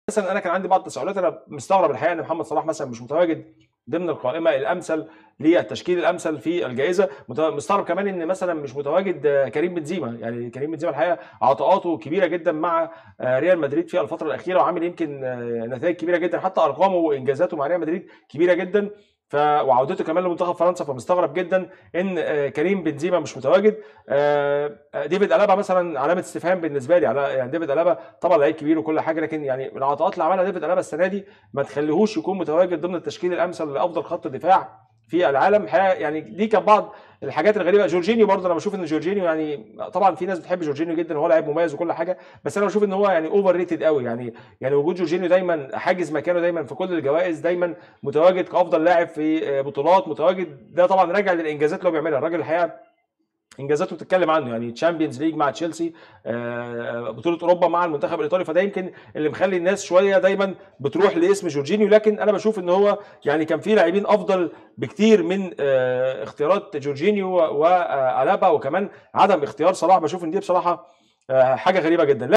مثلا انا كان عندي بعض التساؤلات انا مستغرب الحقيقه ان محمد صلاح مثلا مش متواجد ضمن القائمه الامثل للتشكيل الامثل في الجائزه مت- مستغرب كمان ان مثلا مش متواجد آه، كريم بنزيما يعني كريم بنزيما الحقيقه عطاءاته كبيره جدا مع آه، ريال مدريد في الفتره الاخيره وعامل يمكن آه، نتائج كبيره جدا حتى ارقامه وانجازاته مع ريال مدريد كبيره جدا ف وعودته كمان لمنتخب فرنسا فمستغرب جدا ان آه، كريم بنزيما مش متواجد آه، آه، ديفيد الابا مثلا علامه استفهام بالنسبه لي على يعني ديفيد الابا طبعا لعيب كبير وكل حاجه لكن يعني العطاءات اللي عملها ديفيد الابا السنه دي ما تخليهوش يكون متواجد ضمن التشكيل الامثل لافضل خط دفاع في العالم الحقيقه يعني دي كانت بعض الحاجات الغريبه جورجينيو برضه انا بشوف ان جورجينيو يعني طبعا في ناس بتحب جورجينيو جدا وهو لاعب مميز وكل حاجه بس انا بشوف ان هو يعني اوفر ريتد قوي يعني يعني وجود جورجينيو دايما حاجز مكانه دايما في كل الجوائز دايما متواجد كافضل لاعب في بطولات متواجد ده طبعا راجع للانجازات اللي هو بيعملها الراجل الحقيقه انجازاته بتتكلم عنه يعني تشامبيونز ليج مع تشيلسي آه، بطوله اوروبا مع المنتخب الايطالي فده يمكن اللي مخلي الناس شويه دايما بتروح لاسم جورجينيو لكن انا بشوف ان هو يعني كان في لاعبين افضل بكتير من آه، اختيارات جورجينيو والابا وكمان عدم اختيار صلاح بشوف ان دي بصراحه آه، حاجه غريبه جدا